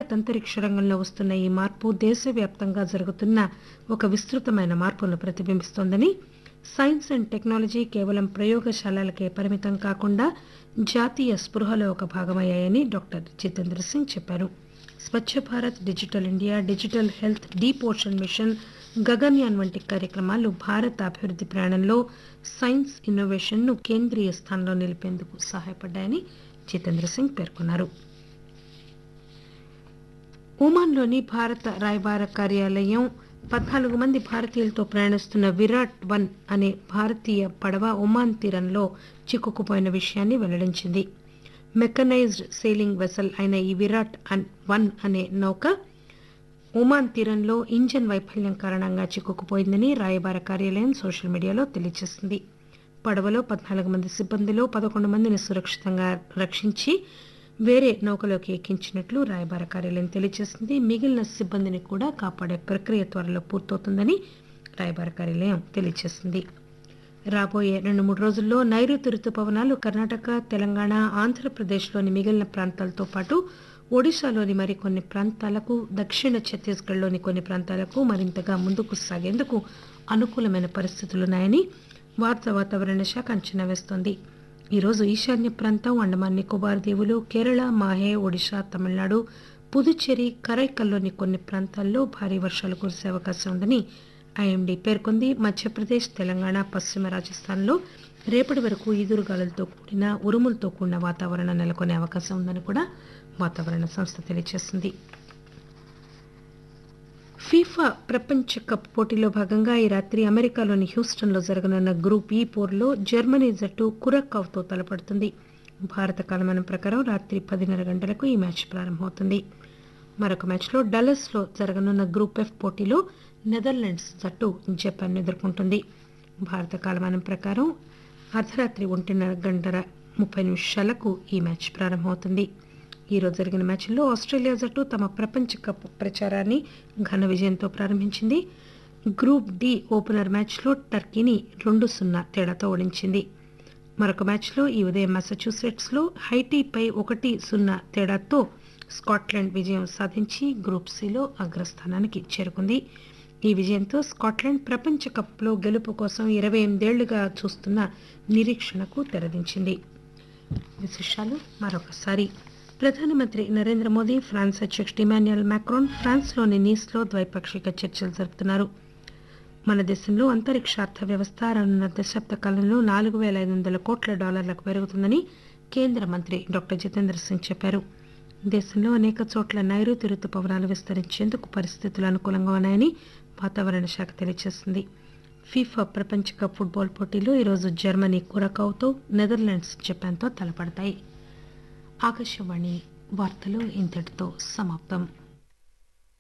భారత్ అంతరిక్ష రంగంలో వస్తున్న ఈ మార్పు దేశవ్యాప్తంగా జరుగుతున్న ఒక విస్తృతమైన మార్పును ప్రతిబింబిస్తోందని సైన్స్ అండ్ టెక్నాలజీ కేవలం ప్రయోగశాలలకే పరిమితం కాకుండా జాతీయ స్పృహలో ఒక భాగమయ్యాయని డాక్టర్ జితేంద్ర సింగ్ చెప్పారు Swachh Bharat digital India digital health deep ocean mission Gaganyaan వంటి కార్యక్రమాలు భారత్ అభివృద్ధి ప్రయాణంలో సైన్స్ ఇన్నోవేషన్ ను కేంద్రీయ స్థానంలో నిలిపేందుకు సహాయపడ్డాయని జితేంద్ర సింగ్ పేర్కొన్నారు ఒమాన్లోని భారత రాయబార కార్యాలయం పద్నాలుగు మంది భారతీయులతో ప్రయాణిస్తున్న విరాట్ వన్ అనే భారతీయ పడవ ఒమాన్ తీరంలో చిక్కుకుపోయిన విషయాన్ని వెల్లడించింది మెకనైజ్డ్ సెయిలింగ్ వెసల్ అయిన ఈ విరాట్ వన్ అనే నౌక ఒమాన్ తీరంలో ఇంజన్ వైఫల్యం కారణంగా చిక్కుకుపోయిందని రాయబార కార్యాలయం సోషల్ మీడియాలో తెలియజేసింది పడవలో పద్నాలుగు మంది సిబ్బందిలో పదకొండు మందిని సురక్షితంగా రక్షించి వేరే నౌకలోకి ఎక్కించినట్లు రాయబార కార్యాలయం తెలియజేసింది మిగిలిన సిబ్బందిని కూడా కాపాడే ప్రక్రియ త్వరలో పూర్తవుతుందని రాయబార కార్యాలయం తెలియజేసింది రాబోయే రెండు మూడు రోజుల్లో నైరుతి రుతుపవనాలు కర్ణాటక తెలంగాణ ఆంధ్రప్రదేశ్లోని మిగిలిన ప్రాంతాలతో పాటు ఒడిశాలోని మరికొన్ని ప్రాంతాలకు దక్షిణ ఛత్తీస్గఢ్లోని కొన్ని ప్రాంతాలకు మరింతగా ముందుకు సాగేందుకు అనుకూలమైన పరిస్థితులున్నాయని భారత వాతావరణ శాఖ అంచనా వేస్తోంది ఈరోజు ఈశాన్య ప్రాంతం అండమాన్ నికోబార్ దీవులు కేరళ మాహే ఒడిశా తమిళనాడు పుదుచ్చేరి కరైకల్లోని కొన్ని ప్రాంతాల్లో భారీ వర్షాలు కురిసే అవకాశం ఉందని ఐఎండీ పేర్కొంది మధ్యప్రదేశ్ తెలంగాణ పశ్చిమ రాజస్థాన్లో రేపటి వరకు ఈదురుగాలులతో కూడిన ఉరుములతో కూడిన వాతావరణం నెలకొనే అవకాశం ఉందని కూడా వాతావరణ సంస్థ తెలియజేసింది ఫీఫా ప్రపంచ కప్ పోటీలో భాగంగా ఈ రాత్రి అమెరికాలోని హ్యూస్టన్లో జరగనున్న గ్రూప్ ఈ పోర్లో జర్మనీ జట్టు కురక్కావ్తో తలపడుతుంది భారత కాలమానం ప్రకారం రాత్రి పదిన్నర గంటలకు ఈ మ్యాచ్ ప్రారంభమవుతుంది మరొక మ్యాచ్లో డల్లస్లో జరగనున్న గ్రూప్ ఎఫ్ పోటీలో నెదర్లాండ్స్ జట్టు జపాన్ ఎదుర్కొంటుంది భారత కాలమానం ప్రకారం అర్ధరాత్రి ఒంటిన్నర గంటల ముప్పై నిమిషాలకు ఈ మ్యాచ్ ప్రారంభమవుతుంది ఈరోజు జరిగిన మ్యాచ్లో ఆస్ట్రేలియా జట్టు తమ ప్రపంచ కప్ ప్రచారాన్ని ఘన విజయంతో ప్రారంభించింది గ్రూప్ డి ఓపెనర్ మ్యాచ్లో టర్కీని రెండు సున్నా తేడాతో ఓడించింది మరొక మ్యాచ్లో ఈ ఉదయం మసాచ్యూసెట్స్లో హైటీపై ఒకటి సున్నా తేడాతో స్కాట్లాండ్ విజయం సాధించి గ్రూప్ సిలో అగ్రస్థానానికి చేరుకుంది ఈ విజయంతో స్కాట్లాండ్ ప్రపంచ కప్లో గెలుపు కోసం ఇరవై ఎనిమిదేళ్లుగా చూస్తున్న నిరీక్షణకు తెరదించింది విశేషాలు మరొకసారి ప్రధానమంత్రి నరేంద్ర మోదీ ఫ్రాన్స్ అధ్యక్షుడు ఇమాన్యుయల్ మాక్రోన్ ఫ్రాన్స్లోని నీస్లో ద్వైపాక్షిక చర్చలు జరుపుతున్నారు మన దేశంలో అంతరిక్ష అర్థ వ్యవస్థ రానున్న దశాబ్ద కాలంలో నాలుగు వేల ఐదు వందల కోట్ల డాలర్లకు పెరుగుతుందని కేంద్ర మంత్రి డాక్టర్ జితేంద్ర సింగ్ చెప్పారు దేశంలో అనేక చోట్ల నైరుతి రుతుపవనాలు విస్తరించేందుకు పరిస్థితులు అనుకూలంగా ఉన్నాయని వాతావరణ శాఖ తెలియజేసింది ఫీఫా ప్రపంచ కప్ ఫుట్బాల్ పోటీలో ఈరోజు జర్మనీ కురకావుతో నెదర్లాండ్స్ జపాన్తో తలపడతాయి ఆకాశవాణి వార్తలు ఇంతటితో సమాప్తం